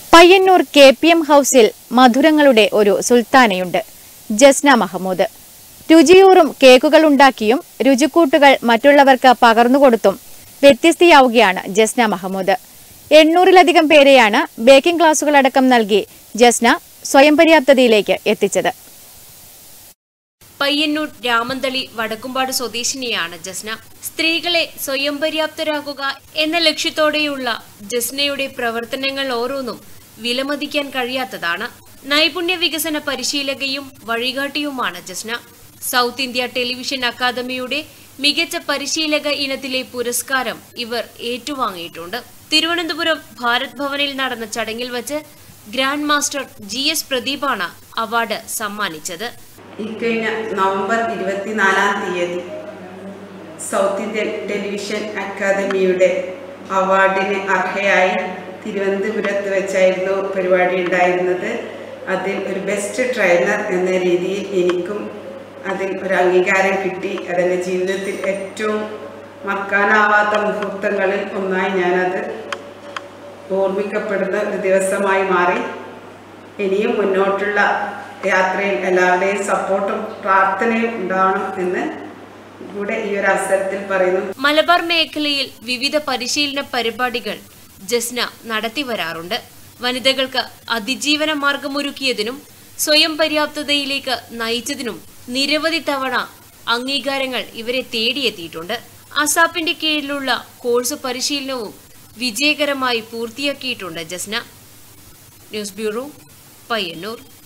Payyanur K P M ഹൗസിൽ മധുരങ്ങളുടെ ഒരു സുൽത്താനയുണ്ട് ജസ്ന മഹമ്മൂദ് രുചിയൂറും കേക്കുകൾ ഉണ്ടാക്കിയും രുചിക്കൂട്ടുകൾ മറ്റുള്ളവർക്ക് പകർന്നുകൊടുത്തും വ്യത്യസ്തയാവുകയാണ് ജസ്ന മഹമ്മൂദ് എണ്ണൂറിലധികം പേരെയാണ് ബേക്കിംഗ് ക്ലാസുകളടക്കം നൽകി ജസ്ന സ്വയം പര്യാപ്തതയിലേക്ക് എത്തിച്ചത് പയ്യന്നൂർ രാമന്തളി വടക്കുംപാട് സ്വദേശിനിയാണ് ജസ്ന സ്ത്രീകളെ സ്വയം പര്യാപ്തരാക്കുക എന്ന ലക്ഷ്യത്തോടെയുള്ള ജസ്നയുടെ പ്രവർത്തനങ്ങൾ ഓരോന്നും വിലമതിക്കാൻ കഴിയാത്തതാണ് നൈപുണ്യ വികസന പരിശീലകയും വഴികാട്ടിയുമാണ് ജസ്ന സൗത്ത് ഇന്ത്യ ടെലിവിഷൻ അക്കാദമിയുടെ മികച്ച പരിശീലക ഇനത്തിലെ പുരസ്കാരം ഇവർ ഏറ്റുവാങ്ങിയിട്ടുണ്ട് തിരുവനന്തപുരം ഭാരത് ഭവനിൽ നടന്ന ചടങ്ങിൽ വച്ച് ഗ്രാൻഡ് മാസ്റ്റർ ജി എസ് പ്രദീപാണ് അവാർഡ് സമ്മാനിച്ചത് ഇക്കഴിഞ്ഞ നവംബർ ഇരുപത്തിനാലാം തീയതി സൗത്ത് ഇന്ത്യൻ ടെലിവിഷൻ അക്കാദമിയുടെ അവാർഡിന് അർഹയായി തിരുവനന്തപുരത്ത് വെച്ചായിരുന്നു പരിപാടി ഉണ്ടായിരുന്നത് അതിൽ ഒരു ബെസ്റ്റ് ട്രെയിനർ എന്ന രീതിയിൽ എനിക്കും അതിൽ ഒരു അംഗീകാരം കിട്ടി അതെൻ്റെ ജീവിതത്തിൽ ഏറ്റവും മറക്കാനാവാത്ത മുഹൂർത്തങ്ങളിൽ ഒന്നായി ഞാനത് ഓർമ്മിക്കപ്പെടുന്ന ഒരു ദിവസമായി മാറി ഇനിയും മുന്നോട്ടുള്ള യാത്രയിൽ എല്ലാവരുടെയും സപ്പോർട്ടും പ്രാർത്ഥനയും ഉണ്ടാവണം എന്ന് കൂടെ ഈ ഒരു അവസരത്തിൽ പറയുന്നു മലബാർ മേഖലയിൽ വിവിധ പരിശീലന പരിപാടികൾ ജസ്ന നടത്തി വരാറുണ്ട് വനിതകൾക്ക് അതിജീവന മാർഗമൊരുക്കിയതിനും സ്വയം പര്യാപ്തതയിലേക്ക് നയിച്ചതിനും നിരവധി തവണ അംഗീകാരങ്ങൾ ഇവരെ തേടിയെത്തിയിട്ടുണ്ട് അസാപ്പിന്റെ കീഴിലുള്ള കോഴ്സ് പരിശീലനവും വിജയകരമായി പൂർത്തിയാക്കിയിട്ടുണ്ട് ജസ്ന ന്യൂസ് ബ്യൂറോ പയ്യന്നൂർ